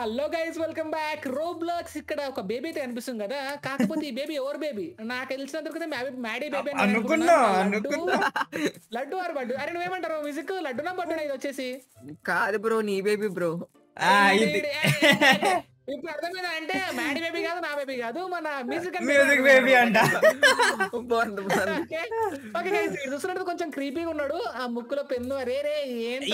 Hello guys welcome back Roblox ఇక్కడ ఒక baby అయితే కనిపిస్తుంది కదా కాకపోతే ఈ బేబీ ఎవరు బేబీ నాకు తెలిసినంత కదా మ్యాడీ బేబీ అనుకున్నా, అనుకున్నా. లడ్డు ఆరు బడ్డు అరే నువ్వేమంటారు మ్యూజిక్ లడ్డునా బడ్డునా ఇది వచ్చేసి కాదు బ్రో నీ బేబీ బ్రో ఆ, ఇది ఇప్పుడు అర్థమైందా అంటే మ్యాడీ బేబీ కాదు నా బేబీ కాదు మన మ్యూజిక్ మ్యూజిక్ బేబీ అంట బాగుంది బాగుంది ఓకే ఓకే గైస్ ఇది చూస్తున్నట్టు కొంచెం క్రీపీగా ఉన్నాడు ఆ ముక్కులో పెన్ను అరే రే ఏంటి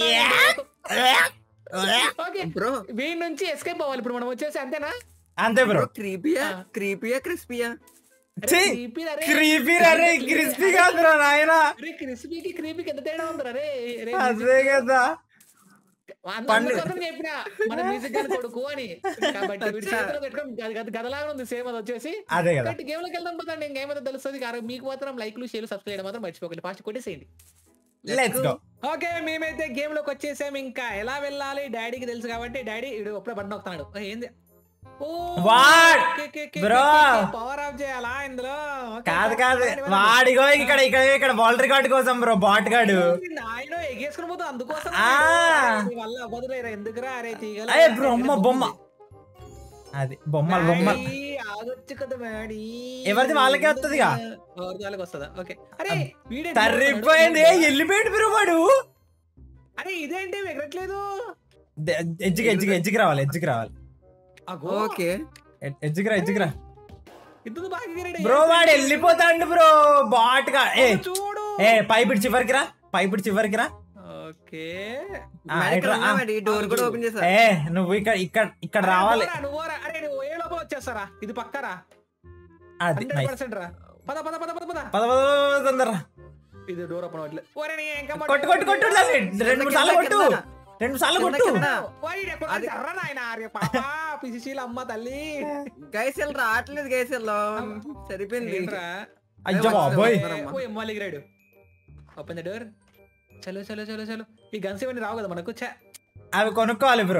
ఓకే బ్రో వీడి నుంచి ఎస్కేప్ అవ్వాలి ఇప్పుడు మనం వచ్చేసి అంతేనా అంతే bro bro creepier creepier crispier creepy అరే క్రీపీ అరే క్రిస్పీ కాదురా నాయన క్రిస్పీకి క్రీపీకి ఎంత తేడా ఉందిరా రే రే అదే కదా అంద- అందుకోసం చెప్పిన మన మ్యూజిక్ గాని కొడుకు అని కాబట్టి వీడి చేతిలో పెట్టుకొని గద- గద- గదలాగా ఉంది సేమ్ అది వచ్చేసి అదే కదా కాబట్టి గేమ్ లోకి వెళ్దాం పదండి ఇంకేమైతే తెలుస్తుంది కాదు మీకు మాత్రం లైక్లు షేర్లు సబ్స్క్రైబ్ చేయడం మాత్రం మర్చిపోకండి ఫాస్ట్ కొట్టేసేయండి లెట్స్ గో ఓకే మేమైతే గేమ్ లోకి వచ్చేసాం ఇంకా ఎలా వెళ్ళాలి డాడీకి తెలుసు కాబట్టి డాడీ ఇడు అప్పుడే బండి నొక్కుతున్నాడు ఓ, ఏంది What? Bro. పవర్ ఆఫ్ చేయాలా ఇందులో Okay, కాదు okay. కాదు వాడి- వాడి- వాడిగో ఇక్కడ ఇక్కడ ఇక్కడ వరల్డ్ రికార్డ్ కోసం బ్రో బాట్ గాడు ఆయన ఎగేసుకుని పోతూ అందుకోసం ఆ. నీ వల్ల అవ్వదులేరా ఎందుకురా అరే తీగల అయ్యే బ్రో అమ్మ బొమ్మ అది బొమ్మలు బొమ్మలు ఆగొచ్చు కదా మ్యాడీ ఎవరిది వాళ్ళకే వస్తదిగా. ఎవరిది వాళ్ళకి వస్తుందా ఓకే అరే వీడే తర్రిపోయింది వెళ్ళిపోయింది బ్రో వాడు అరే ఇదేంటి ఎగరట్లేదు ద- ఎడ్జ్కి ఎడ్జ్కి ఎడ్జ్కి రావాలి ఎడ్జ్కి రావాలి అగో ఓకే ఎడ్- ఎడ్జ్కి రా ఎడ్జ్కి రా ఇద్దరు బాగా ఎగిరాడు. బ్రో వాడు వెళ్ళిపోతాండు బ్రో బాట్ గా ఏ చూడు ఏ పైపిడి చివరికి రా పైపిడి చివరికి రా ఓకే ఆ, ఇట్రా, ఆ. డోర్ కూడా ఓపెన్ చేసా ఏ నువ్వు ఇక్కడ ఇక్కడ ఇక్కడ రావాలి నువ్వురా, నువ్వురా. అరే నువ్వు ఏ లోపల వచ్చేస్తారా ఇది పక్కరా అది హండ్రెడ్ నైస్ పర్సెంట్ రా పద పద పద పద పద పద పద పద పద తొందర ఇది డోర్ ఓపెన్ అవ్వట్లేదు ఒరే నీ ఇంకా కొట్టు కొట్టు కొట్టు దాన్ని. రెండు మూడు సార్లు కొట్టు రెండు మూడు సార్లు కొట్టు కింద. అది ఎర్ర నాయన అరే పాపా పిసిశీల అమ్మ తల్లి గైస్ ఎల్ రావట్లేదు గైస్ ఎల్లో సరిపోయింది ఏంట్రా? అయ్యో బాబోయ్ ఏ, ఓ ఎమ్మాలి ఎగిరాడు ఓపెన్ ద డోర్ చలో చలో చలో చలో ఈ గన్స్ ఇవన్నీ రావు కదా మనకు ఛే. అవి కొనుక్కోవాలి బ్రో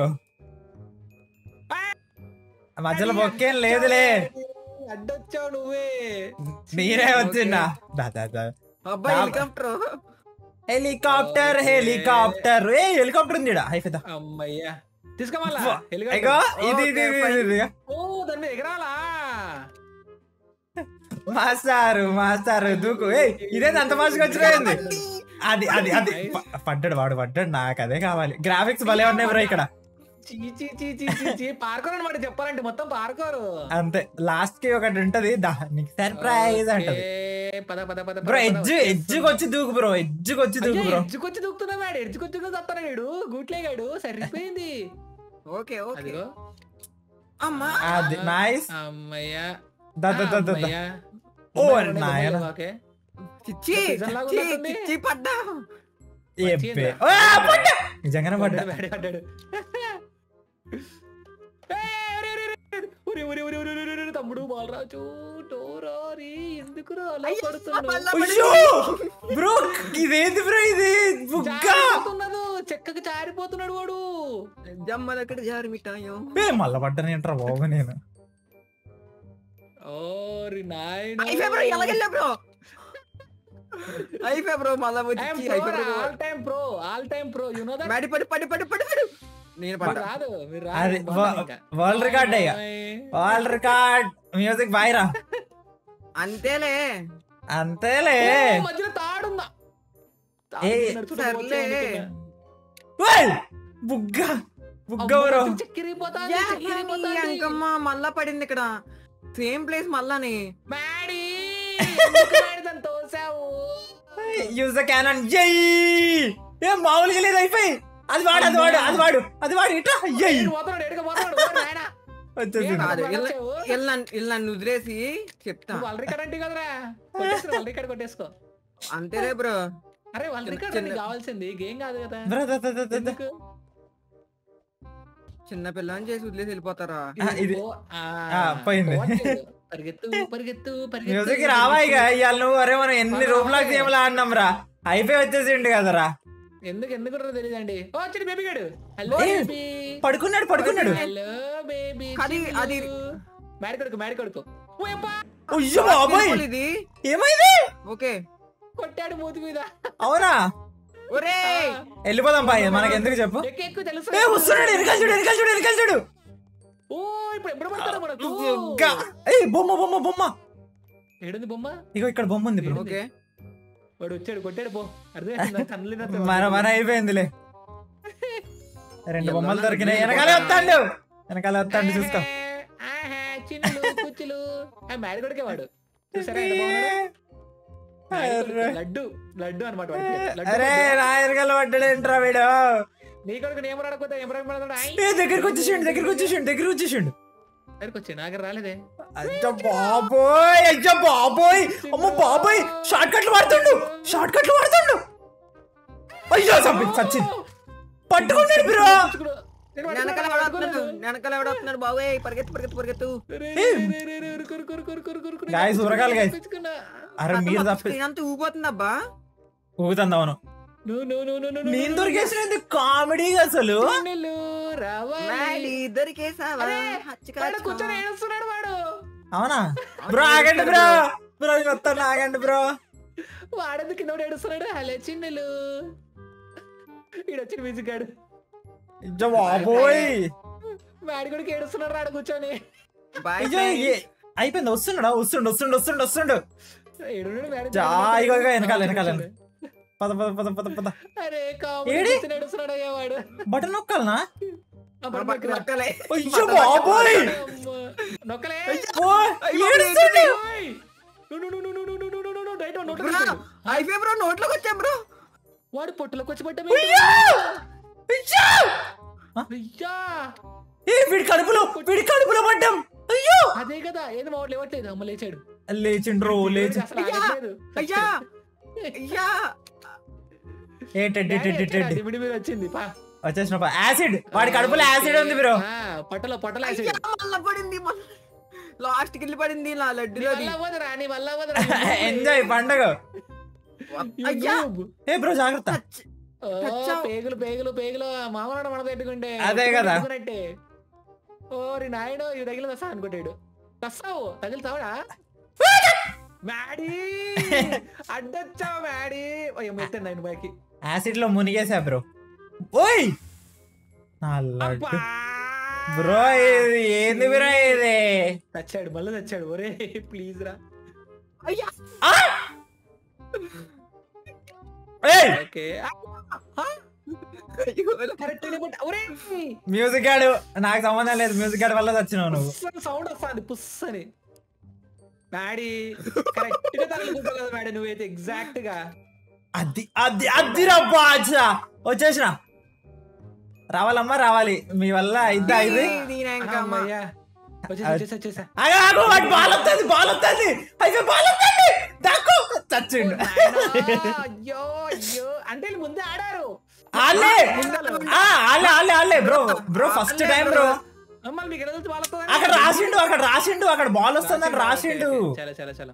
మధ్యలో బొక్కేం లేదులే అడ్డొచ్చావు నువ్వే మీరే వచ్చిందా దా, దా, దా. అబ్బాయి రా. హెలికాప్టర్ హెలికాప్టర్ హెలికాప్టర్ ఏ హెలికాప్టర్ ఉంది ఈడ. హై ఫిదా. అమ్మయ్యా తీసుకోమల్లా అయ్యో ఇది ఇది ఇది, ఇది, ఇది. ఓ దాని మీద ఎగరాలా మాస్టారు మాస్టారు దూకు ఏ ఇదేంది అంత మాస్గా వచ్చిపోయింది అది అది అది ప- పడ్డాడు వాడు పడ్డాడు నాకు అదే కావాలి గ్రాఫిక్స్ భలే ఉన్నాయి బ్రో ఇక్కడ చీ చీ చీ చీ చీ చీ పార్కోర్ అనమాట చెప్పాలంటే మొత్తం పార్కోరు అంతే లాస్ట్ కి ఒకటి ఉంటది దా నీకు సర్ప్రైజ్ అంటది ఏ, పద పద పద బ్రో ఎడ్జ్ ఎడ్జ్కి వచ్చి దూకు బ్రో ఎడ్జ్కి వచ్చి దూకు బ్రో ఎడ్జుకొచ్చి దూకుతున్నా వాడు ఎడ్జుకొచ్చి తప్పన వీడు గూట్లేగాడు సరిపోయింది ఓకే ఓకే అదిగో అమ్మా అది నైస్ అమ్మయ్యా దా దా దా దా, దా అమ్మయ్యా. ఓ, ఉన్నాయి, ఉన్నాయి, నాయన. ఉన్నాయి, ఓకే చిచ్చి Prison లాగా చిచ్చి ఉన్నట్టుంది. చిచ్చి పడ్డా ఎబ్బే. ఓ, పడ్డా నిజంగానే పడ్డా పడ్డాడు, పడ్డాడు. ఏయ్, ఒరే, ఒరే, ఒరే, ఒరే, ఒరే, ఒరే, ఒరే, ఒరే, ఒరే, తమ్ముడు బాలరాజు టోరారి ఎందుకురా అలా అయ్యో, పడుతున్నావు మళ్ళా అయ్యో బ్రో ఇదేంది బ్రో ఇది బుగ్గా జారిపోతున్నాడు చెక్కకి జారిపోతున్నాడు వాడు జమ్మలక్కడ జారి మిఠాయో ఏ మళ్ళా పడ్డాను ఏంట్రా బాబు నేను ఓరి నాయన అయిపోయి బ్రో ఎలాగెళ్ళా బ్రో అయిపోయి బ్రో మళ్ళా వచ్చి అయిపోయి bro all time pro all time pro you know that పడి పడి పడి పడి పడి పడి నేను పడ్డా రాదు మీరు అది రాదు బాగుంది ఇంకా. వరల్డ్ రికార్డ్ అయ్యా వరల్డ్ రికార్డ్ మ్యూజిక్ బాయ్రా అంతేలే అంతేలే ఓ, మధ్యలో తాడుందా తాడు ఏ, నడుచుకుంటూ సర్లే. పోతే అనుకున్నా. ఓయ్! బుగ్గ బుగ్గ అమ్మో, బ్రో మధ్య చక్కెరైపోతాంది, యా, చక్కెరైపోతాంది. ఈ అంకమ్మ మళ్ళా పడింది ఇక్కడ సేమ్ ప్లేస్ మళ్ళాని మ్యాడీ, ఎందుకు మ్యాడీ దాన్ని తోసావు? యూజ్ ద క్యానన్ జై ఏ మామూలుగా లేదు అయిపోయి అది వాడు అది వాడు అది వాడు అది వాడు ఇట్లా జై ఏడు పోతున్నాడు, ఏడుగా పోతున్నాడు, ఓ నాయనా. వచ్చేసింది కాదు మళ్ళా ఇల్ల- వచ్చావు? ఇల్ల ఇల్ల నన్ను వదిలేసి చెప్తా నువ్వు వాళ్ళ రికార్డ్ అంటే కదరా కొట్టేసుకో, వాళ్ళ రికార్డ్ కొట్టేసుకో అంతేలే బ్రో అరే వాళ్ళ చిన్న- రికార్డ్ చిన్న- నీకు కావాల్సింది గేమ్ కాదు కదా బ్రో ద, ద, ద, ద, ద. ఎందుకు? చిన్న పిల్లని చేసి వదిలేసి వెళ్ళిపోతారా ఆ, ఇది ఓ, ఆ, ఆ, పోయింది. పోవట్లేదు. పరిగెత్తు పరిగెత్తు పరిగెత్తు మ్యూజిక్ రావా ఇక ఇవాళ నువ్వు అరే మనం ఎన్ని రూపులకు గేమ్లు ఆడినాం రా అయిపోయి వచ్చేసిండు కదరా ఎందుకు ఎందుకు తెలియదండి ఓ వచ్చి బేబీ గాడు హలో ఏ, బేబీ పడుకున్నాడు పడుకున్నాడు హలో బేబీ అది- అది- మ్యాడి కొడుకు మ్యాడి కొడుకు ఓ యప్పా! అయ్యో బాబోయ్ ఇది ఏమైంది ఓకే కొట్టాడు మూతి మీద అవునా ఒరే ఆ, వెళ్ళిపోదాం బాయ్ మనకి ఎందుకు చెప్పు ఎక్కు ఎక్కువ తెలుసు ఏ వస్తున్నాడు వెనకాల చూడు వెనకాల చూడు వెనకాల చూడు ఓ ఇప్పుడు ఎప్పుడు పడతాడు మనకు గా- ఏయ్ బొమ్మ బొమ్మ బొమ్మ ఏడుంది బొమ్మ ఇగో ఇక్కడ బొమ్మ ఉంది బ్రో ఓకే వాడు వచ్చాడు కొట్టాడు పో అర్థం కన్నులు మన మన అయిపోయిందిలే రెండు బొమ్మలు దొరికినాయి వెనకాలే వస్తాడు వెనకాలే వస్తాడు చూసుకో చిన్నులు కుచ్చులు ఆ మ్యాడి కొడుకే వాడు చూసారా ఎంత బాగున్నాడు? మ్యాడి కొడుకు, అరే. లడ్డు లడ్డు అనమాట వాడి పేరు. లడ్డు అరే కొడుకు. నా వెనకాల పడ్డాడేంట్రా వీడు నీ కొడుకు ఏం రాడకపోతే ఏం రాడకపోతే ఏ దగ్గరికి వచ్చేసిండు దగ్గరికి వచ్చేసిండు దగ్గరికి వచ్చేసిండు దగ్గరికి వచ్చి నాకు రాలేదే అయ్యో బాబోయ్ అయ్యో బాబోయ్ అమ్మ బాబోయ్ షార్ట్ కట్లు వాడుతుండు షార్ట్ కట్లు వాడుతుండు అయ్యో చంపి సచ్చింది పట్టుకున్నాడు బ్రో నేను వెనకాల పట్టుకున్నాను, ఎవడొస్తున్నాడు పట్టుకున్నాను. వెనకాల ఎవడొస్తున్నాడు బాబాయ్ పరిగెత్తు పరిగెత్తు పరిగెత్తు రే, ఏయ్. రే, రే, రే, ఉరుకు, ఉరుకు, ఉరుకు, ఉరుకు, ఉరుకు, ఉరుకు, Guys, ఉరకాలి, guys. తప్పించుకున్నా. అరే మీరు తప్పి అంత ఊగిపోతుంది అబ్బా ఊగుతుంది అవును నువ్వు, నువ్వు, నువ్వు, నువ్వు, నువ్వు, నేను నువ్వు, దొరికేసినది కామెడీ అసలు చిన్నులు రావాలి. మ్యాడీ దొరికేసావా అరే, హచ్చిక వాడు కూర్చొని ఏడుస్తున్నాడు వాడు అవునా బ్రో ఆగండి బ్రో బ్రో నేను వస్తాను ఆగండి బ్రో వాడెందుకు కింద పడి ఏడుస్తున్నాడు హలో చిన్నులు ఈడొచ్చిన మ్యూజిక్ గాడు అయ్యో బాబోయ్ వాడి కూడా ఏడుస్తున్నాడు రాడు కూర్చొని బాయ్ అయ్యో ఏ- అయిపోయింది వస్తున్నాడా వస్తుండు వస్తుండు వస్తుండు వస్తుండు ఏడున్నాడు వాడు. జా, ఇగో, ఇగో, వెనకాల, వెనకాల. పద పద పద పద పద అరే ఏడి? కామెడీ ఏడుస్తున్నాడు అయ్యా వాడు బటన్ నొక్కాలనా ఆ బట్టలు బట్టలు నొక్కరా. నొక్కలే. అయ్యో బాబోయ్ అమ్మ. నొక్కలే ఓ, ఏడుస్తుండు. ఓయ్. ను, ను, ను, ను, ను, ను, ను, ను, ను, ను, డైట్ వాడు నోట్లో బ్రో పెట్టాడు. అయిపోయి బ్రో నోట్లోకి వచ్చాం బ్రో వాడు పొట్టులోకి వచ్చి పడ్డా అయ్యో! అయ్యో! అయ్యా ఏ వీడి కడుపులో వీడి కడుపులో పడ్డాం అయ్యో అదే కదా ఏది మా వాడు లేవట్లేదు అమ్మ లేచాడు లేచిండ్రు లేచి అసలు అయ్యా! ఆగట్లేదు. అయ్యా అయ్యా ఏంటంటే డాడీ వచ్చాడా? దిమిడి మీద వచ్చింది పా. వచ్చేసిన యాసిడ్ వాడి కడుపులో యాసిడ్ ఉంది బ్రో ఆ, పొట్టలో పొట్టలో అయ్యా యాసిడ్. మళ్ళా పడింది లాస్ట్ కి వెళ్ళి పడింది నా నీ లడ్డులోది వల్ల అవ్వదురా, నీ వల్ల అవ్వదురా. ఎంజాయ్ పండగ You అయ్యా noob. ఏ బ్రో జాగ్రత్త ఓ, టచ్చావ్. పేగులు పేగులు పేగులు మామూలు మన పెట్టుకుంటే అదే కదా. పెట్టుకున్నట్టే. ఓరి నాయనో ఇవి తగిలిందా సార్ అనుకుంటాడు తస్తావు తగిలితావడా మ్యాడీ అడ్డొచ్చావు మ్యాడీ ఎత్తండి ఆయన బాకి యాసిడ్ లో మునిగేసా బ్రో ఓయ్ నా లడ్డు బ్రో ఇది ఏంది బ్రో ఇది చచ్చాడు మళ్ళీ చచ్చాడు ఒరే ప్లీజ్ రా అయ్యా ఆ! ఏయ్ ఓకే అయ్యో, కరెక్ట్ ఒరే మ్యూజిక్ గాడు నాకు సంబంధం లేదు మ్యూజిక్ గాడి వల్ల వచ్చినావు నువ్వు సౌండ్ వస్తుంది పుస్ అని మ్యాడీ కరెక్ట్ గా తగిలిపోతుంది మ్యాడీ నువ్వైతే ఎగ్జాక్ట్ గా అది అది అదిరా బాచా వచ్చేసిన రావాలమ్మా రావాలి మీ వల్ల అయిద్దా ఇది దీని ఇంకా అమ్మ. అమ్మయ్యా. వచ్చేసా వచ్చేసా వచ్చేసా ఆగు, ఆగు, వాడి బాల్ వస్తుంది బాల్ వస్తుంది అయితే బాల్ వస్తుంది దాక్కు చచ్చిండు నాయనా, అయ్యో అయ్యో అంటే వీళ్ళు ముందే ఆడారు ఆలే ఆ, ఆలే ఆలే ఆలే bro bro first time bro మళ్ళీ మీకు ఎడదలుచు వాళ్ళ అక్కడ రాసిండు అక్కడ రాసిండు అక్కడ బాల్ వస్తుందని రాసిండు చాలా చాలా చాలా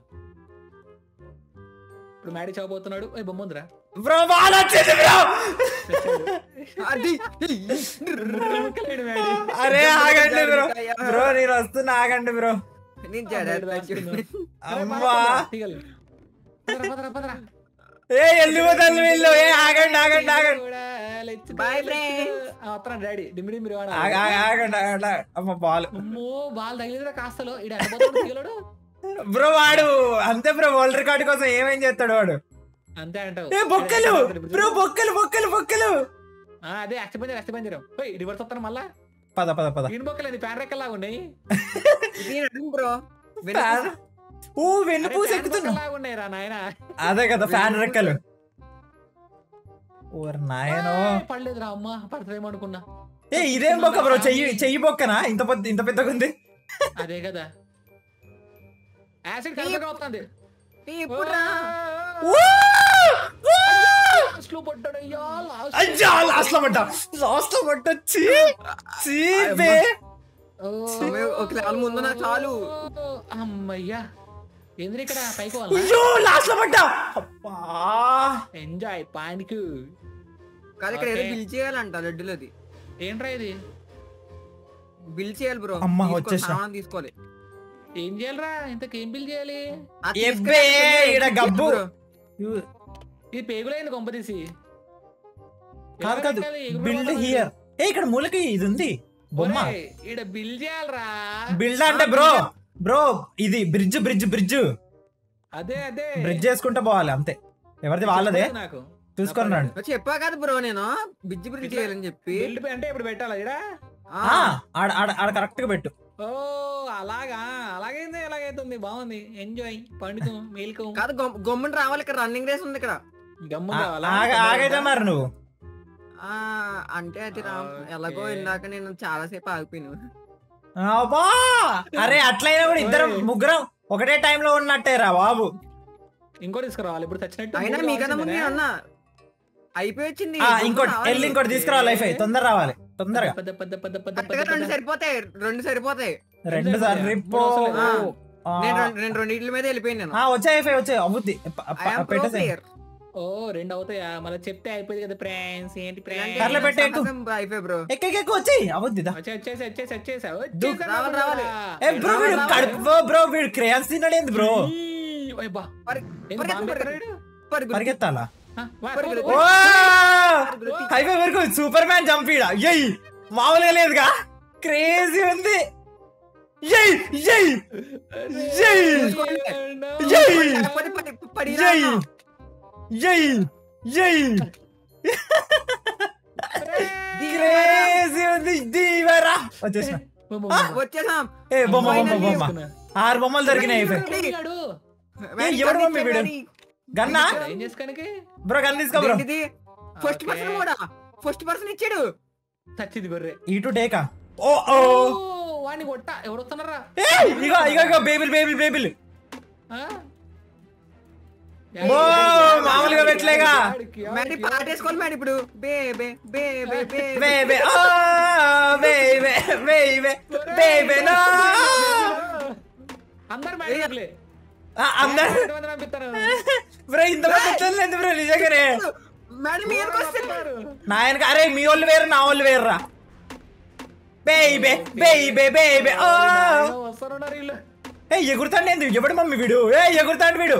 ఇప్పుడు మ్యాడీ చదవబోతున్నాడు ఏ బొమ్మ ఉందిరా బ్రో బాల్ వచ్చింది బ్రో అది ముక్కలేడు మ్యాడీ అరే ఆగండి బ్రో బ్రో నేను వస్తున్నా ఆగండి బ్రో నేను జడ అమ్మా తీగలు పదరా, పదరా, పదరా. ఏ వెళ్ళిపోతాను వీళ్ళు ఏ ఆగండి ఆగండి ఆగండి కూడా let's go, Bye, let's go. friends. ఆ, వస్తున్నాడు డాడీ డిమ్మి డిమ్మి వాడు. ఆగ- ఆగ- ఆగండి ఆగండి అమ్మ బాల్ అమ్మో బాల్ తగిలిదిరా కాస్తలో ఇడు అడ్డపోతాడు తీగలడు బ్రో వాడు అంతే బ్రో వరల్డ్ రికార్డ్ కోసం ఏమేం చేస్తాడు వాడు అంతే అంటావు ఏ బొక్కలు బ్రో బొక్కలు బొక్కలు బొక్కలు ఆ, అదే అస్థి పంజరం అస్థి పంజరం పోయి రివర్స్ వస్తాను మళ్ళా పద పద పద గ్రీన్ బొక్కలు ప్యాన్ రెక్కలాగా ఉన్నాయి బ్రో ఫ్యాన్ ఓ వెన్ను పూసి ఎక్కుతున్నా లాగా ఉన్నాయి రా నాయన అదే కదా ఫ్యాన్ రెక్కలు ఓర్ నాయనో పడలేదురా అమ్మ పడతాయేమో అనుకున్నా ఏ ఇదేం బొక్క బ్రో చెయ్యి చెయ్యి బొక్కనా ఇంత పెద్ద ఇంత పెద్దగా ఉంది అదే కదా యాసిడ్ కరెక్ట్గా వస్తుంది ఇప్పుడు రా స్లో పడ్డాడు అయ్యా లాస్ట్ అయ్యా లాస్ట్ లో పడ్డా లాస్ట్ లో పడ్డా చీ చీ బే ఒక లెవెల్ ముందు నాకు చాలు అమ్మయ్యా ఏంద్ర ఇక్కడ పైకి వాళ్ళ అయ్యో లాస్ట్ లో పడ్డా అబ్బా ఎంజాయ్ పానికి కాదు ఇక్కడ ఏదో Okay. బిల్ చేయాలంట లడ్డులోది ఏంట్రా ఇది బిల్ చేయాలి బ్రో అమ్మ, తీసుకో, వచ్చేసా. సామాన్ తీసుకోవాలి ఏం చేయాలరా ఇంతకు ఏం బిల్ చేయాలి ఆ ఎబ్బే, తీసుకెళ్ళి ఈడ గబ్బు. bro. ఇది పేగులైంది కొంపదీసి కాదు కాదు బిల్డ్ హియర్ ఏ ఇక్కడ మూలకి ఇది ఉంది బొమ్మ ఒరేయ్, ఈడ బిల్ చేయాలరా బిల్డ్ అంటే బ్రో బ్రో ఇది బ్రిడ్జ్ బ్రిడ్జ్ బ్రిడ్జ్ అదే అదే బ్రిడ్జ్ చేసుకుంటూ పోవాలి అంతే ఎవరిది వాళ్ళదే చెప్పలేదు నాకు చూసుకొని రండి చెప్పా కదా బ్రో నేను బిజ్జి బిజ్జి చేయాలని చెప్పి బిల్డ్ అంటే ఇప్పుడు పెట్టాలా ఈడ ఆ, ఆ, ఆడ ఆడ ఆడ కరెక్ట్ గా పెట్టు ఓ అలాగా అలాగైంది అలాగైతుంది బాగుంది ఎంజాయ్ పండుగ మేలుకం కాదు గమ్- గమ్మున రావాలి ఇక్కడ రన్నింగ్ రేస్ ఉంది ఇక్కడ గమ్ము ఆ- కావాలా? ఆగ- ఆగైతే మరి నువ్వు ఆ అంటే అది రా ఓకే. ఎలాగో ఇందాక నేను చాలా సేపు ఆగిపోయాను అబ్బా అరే అట్లయినా కూడా ఇద్దరం ఓయ్. ముగ్గురం ఒకటే టైంలో ఉన్నట్టే రా బాబు ఇంకోటి తీసుకురావాలి ఇప్పుడు చచ్చినట్టు అయినా మూడు మీకన్నా ముందు కావాల్సిందేనా? అన్న అయిపోయి వచ్చింది ఆ, ఇంకోటి వెళ్ళి ఇంకోటి తీసుకురా లైఫ్ అయ్యి తొందర రావాలి తొందరగా పెద్ద పెద్ద పెద్ద పెద్ద కరెక్ట్గా పెద్ద రెండు పెద్ద. సరిపోతాయి రెండు సరిపోతాయి రెండు సార్లు మూడు రిప్పో అవసరం లేదు. ఆ, నేను రెండు- నేను రెండింటి మీద వెళ్ళిపోయాను నేను ఆ, వచ్చాయి అయిపోయి వచ్చాయి అవుద్ది ప- I ప- am pro పెట్టేసేయ్. player. ఓ రెండు అవుతాయా మళ్ళీ చెప్తే అయిపోయింది కదా ఫ్రెండ్స్ ఏంటి ఇలాంటి కర్ల ఫ్రెండ్స్ పెట్టే ఎక్కు. సంతకం అయిపోయి బ్రో ఎక్క ఎక్క, ఎక్క వచ్చేయి అవుద్ది దా. వచ్చేసి వచ్చేసి వచ్చేసి వచ్చేసా దుఃఖ రావాలి, రావాలి. ఏ బ్రో వీడు కడుపు బ్రో వీడు క్రేయాన్స్ తిన్నాడేంది బ్రో పరి- పరిగెత్తు, పరిగెత్తు. పరిగెత్తు. పరిగెత్తాలా పరిగెత్తు. ఓ హైవే వరకు సూపర్ మ్యాన్ జంపీడా ఎయ్ మామూలుగా లేదుగా క్రేజీ ఉంది ఎయ్ ఎయ్ ఎయ్ ఎయ్ పడి, పడి, పడి ఎయ్ రా. ఎయ్ ఎయ్ క్రేజీ ఉంది దీవరా వచ్చేసిన వచ్చేసాం ఏ బొమ్మ బొమ్మ Finally బొమ్మ ఆరు బొమ్మలు దొరికినాయి అయిపోయి ఏ, ఎవడు మమ్మీ వీడు? గన్నా ఏం చేసుకోనికి బ్రో గన్ తీసుకో బ్రో ఏంటిది ఫస్ట్ Okay. పర్సన్ కూడా ఫస్ట్ పర్సన్ ఇచ్చాడు చచ్చింది బర్రె ఈ టు టేకా ఓ ఓ వాడిని కొట్ట ఎవరు వస్తున్నారా ఏయ్, ఇగో ఇగో ఇగో బేబిల్ బేబిల్ బేబిల్ ఆ? ఓ, మామూలుగా పెట్టలేగా. మరి పాటేసుకోవాలి మేడం ఇప్పుడు బే బే బే బే బే బేబే ఓ బేబే బేబే బేబే నో అందరు మేడలే ఆ, అందరూ పంపిస్తారు బ్రో ఇంత మంది లేదు బ్రో నిజంగానే మేడం మీదకి వస్తే నా వెనక అరే మీ వాళ్ళు వేరు నా వాళ్ళు వేరురా బేబే బేబే బేబే ఓ వస్తున్నారు వీళ్ళు ఏ ఎగురుతాండి ఏంది ఎవడు మమ్మీ వీడు ఏ ఎగురుతాండి వీడు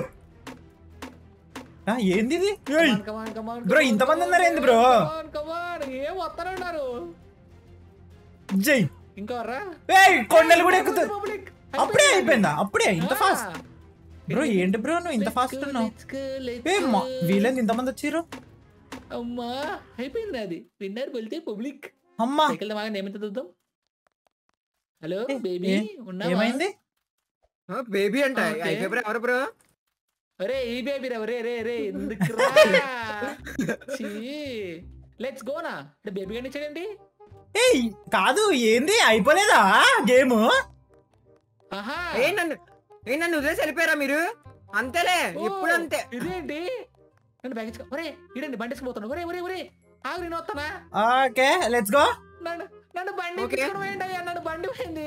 ఆ, ఏంది ఇది ఏయ్, Come on, come on, Bro, come on, ఇంతమంది come on, ఉన్నారు ఏంది come bro? on, come on, come on. ఏం వస్తారన్నారు జై ఇంకా రా ఏయ్ కొండలు కూడా ఎక్కుతారు Public. అప్పుడే అయిపోయిందా అప్పుడే ఇంత ఆ. ఫాస్ట్ బ్రో ఏంటి బ్రో నువ్వు ఇంత Let's ఫాస్ట్ go, ఉన్నావు let's go, let's A go. వీళ్ళని ఇంతమంది వచ్చారు అమ్మా అయిపోయింది అది విన్నర్ వెళ్తే పబ్లిక్ అమ్మా సైకిల్ బాగా నియమిత చూద్దాం హలో ఏ, బేబీ ఏ, ఉన్నావా ఏమైంది బేబీ అంట Okay. అయిపోయి ఎవరు బ్రో అరే ఈ బేబీ రా రే రే రే ఎందుకు లెట్స్ గోనా అంటే బేబీ గారిని ఇచ్చాడండి ఏయ్ కాదు ఏంది అయిపోలేదా గేమ్ ఆహా ఏ నన్ను ఏ నన్ను వదిలేసి వెళ్ళిపోయారా మీరు అంతేలే ఓ, ఎప్పుడు అంతే ఇదేంటి నన్ను బ్యాగ్ ఒరే ఇడండి బండి పోతాను ఒరే ఒరే ఒరే ఆగు నేను వస్తానా ఓకే లెట్స్ గో నన్ను నన్ను బండి Okay. ఎక్కించుకోవడం ఏంటయ్యా నన్ను బండి పోయింది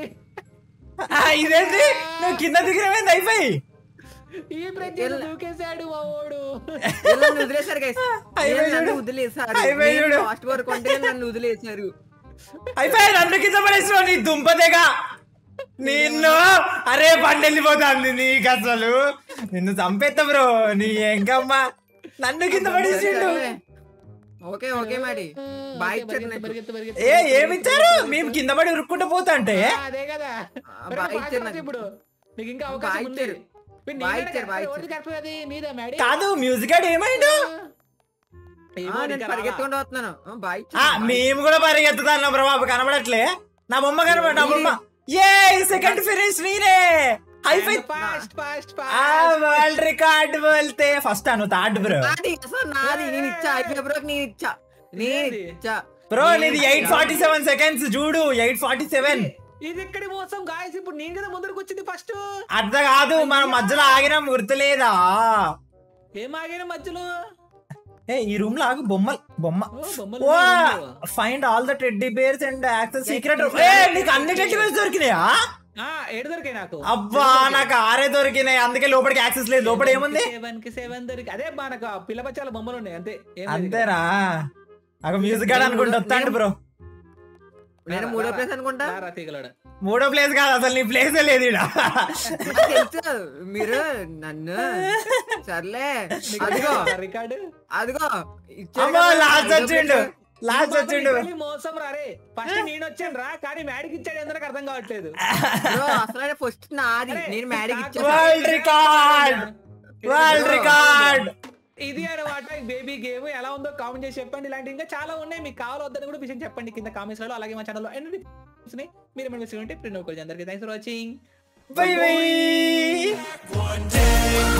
ఇదేంటి నువ్వు కింద దిగినమైంది అయిపోయి ఈ ప్రతి ఎల్ల- దూకేశాడు మా ఓడు వీళ్ళు నన్ను వదిలేశారు guys. అయిపోయి వీళ్ళు నన్ను చూడు. వదిలేశారు అయిపోయి నేను చూడు. లాస్ట్ వరకు ఉంటే నన్ను వదిలేశారు అయిపోయి నన్ను కింద పడేసిన నీ దుంపదేగా నిన్ను అరే బండి వెళ్ళిపోతాంది నీకు అసలు నిన్ను చంపేస్తా బ్రో నీ ఎంకమ్మా నన్ను కింద పడేసిండు ఓకే ఓకే మరి బాయ్ ఇచ్చారు నాకు. పరిగెత్తు పరిగెత్తు ఏ ఏమిచ్చారు మేము కింద పడి ఉరుక్కుంటూ పోతా అంటే ఆ, అదే కదా ఆ, మరి బాగా నువ్వు ఇచ్చారు ఆగరాదు నాకు. ఇప్పుడు నీకు ఇంకా బాగా అవకాశం ఉంది ఇచ్చారు. మీరు బాగా నీదేనా ఇచ్చారు, కదా? బాగా ఎవరిది కరెక్ట్ అది నీదా మేడం కాదు మ్యూజిక్ గాడు ఏమైండు ఆ, నేను పరిగెత్తుకుంటూ వస్తున్నాను ఆ, బాయ్ ఆ, ఇచ్చారు. మేము కూడా పరిగెత్తుతాను బ్రో బాబు కనబడట్లే నా బొమ్మ కనబడ నా బొమ్మ ఏ సెకండ్ ఫినిష్ నీరే హైఫై ఫాస్ట్ ఫాస్ట్ ఆ వరల్డ్ రికార్డ్ వెళ్తే ఫస్ట్ అను థర్డ్ బ్రో నాది అసలు నాది నేను ఇచ్చా అయిపోయి బ్రోకి నేను ఇచ్చా నేను ఏంది? ఇచ్చా బ్రో నీది ఎయిట్ ఫార్టీ సెవెన్ సెకండ్స్ చూడు ఎయిట్ ఫార్టీ సెవెన్ ఇది ఎక్కడి మోసం గాయస్ ఇప్పుడు నేను కదా ముందరకు వచ్చింది ఫస్ట్ అర్థం కాదు మనం మధ్యలో ఆగినాం గుర్తులేదా ఏం ఆగిన మధ్యలో ఏ ఈ రూమ్ లో ఆగు బొమ్మలు బొమ్మ ఓ, బొమ్మలు ఓ ఉన్నాయి ఇందులో. Find all the teddy bears and access secret ఏ నీకు అన్ని టెడ్డీ బేర్స్ దొరికినాయా ఆ ఏడు దొరికాయి నాకు అబ్బా నాకు ఆరే దొరికినాయి అందుకే లోపలికి యాక్సెస్ లేదు లోపల ఏముంది సెవెన్ కి సెవెన్ దొరికి అదే మనకు ఆ పిల్ల బచ్చాల బొమ్మలు ఉన్నాయి అంతే ఏం లేదు ఇక్కడ. అంతేనా అక్కడ మ్యూజిక్ గాడు అనుకుంటా వస్తాండి బ్రో నేను మూడో ప్లేస్ అనుకుంటా రా, రా, తీగలోడ. మూడో ప్లేస్ కాదు అసలు నీ ప్లేసే లేదు ఈడ నాకు తెలుసు మీరు నన్ను సర్లే నీకు అదిగో తెలుసా రికార్డు అదిగో ఇచ్చారు అమ్మో కదా, లాస్ట్ ఐదో వచ్చిండు place. లాస్ట్ వచ్చిండు Literally మోసం రా రే ఫస్ట్ నేను వచ్చాను రా కానీ మ్యాడికి ఇచ్చాడు ఎందుకు అర్థం కావట్లేదు బ్రో అసలు ఫస్ట్ నాది అరే, నేను మ్యాడీకి నాకు ఇచ్చేసా వరల్డ్ రికార్డ్ వరల్డ్ రికార్డ్ ఇది అనమాట బేబీ గేమ్ ఎలా ఉందో కామెంట్ చేసి చెప్పండి ఇలాంటి ఇంకా చాలా ఉన్నాయి మీకు కావాలో వద్దని కూడా విషయం చెప్పండి కింద కామెంట్స్ లో అలాగే మా ఛానల్లో ఎన్ని మీరు ఏమైనా మిస్ ఉంటే ప్రింట్ అందరికీ thanks for watching bye bye One day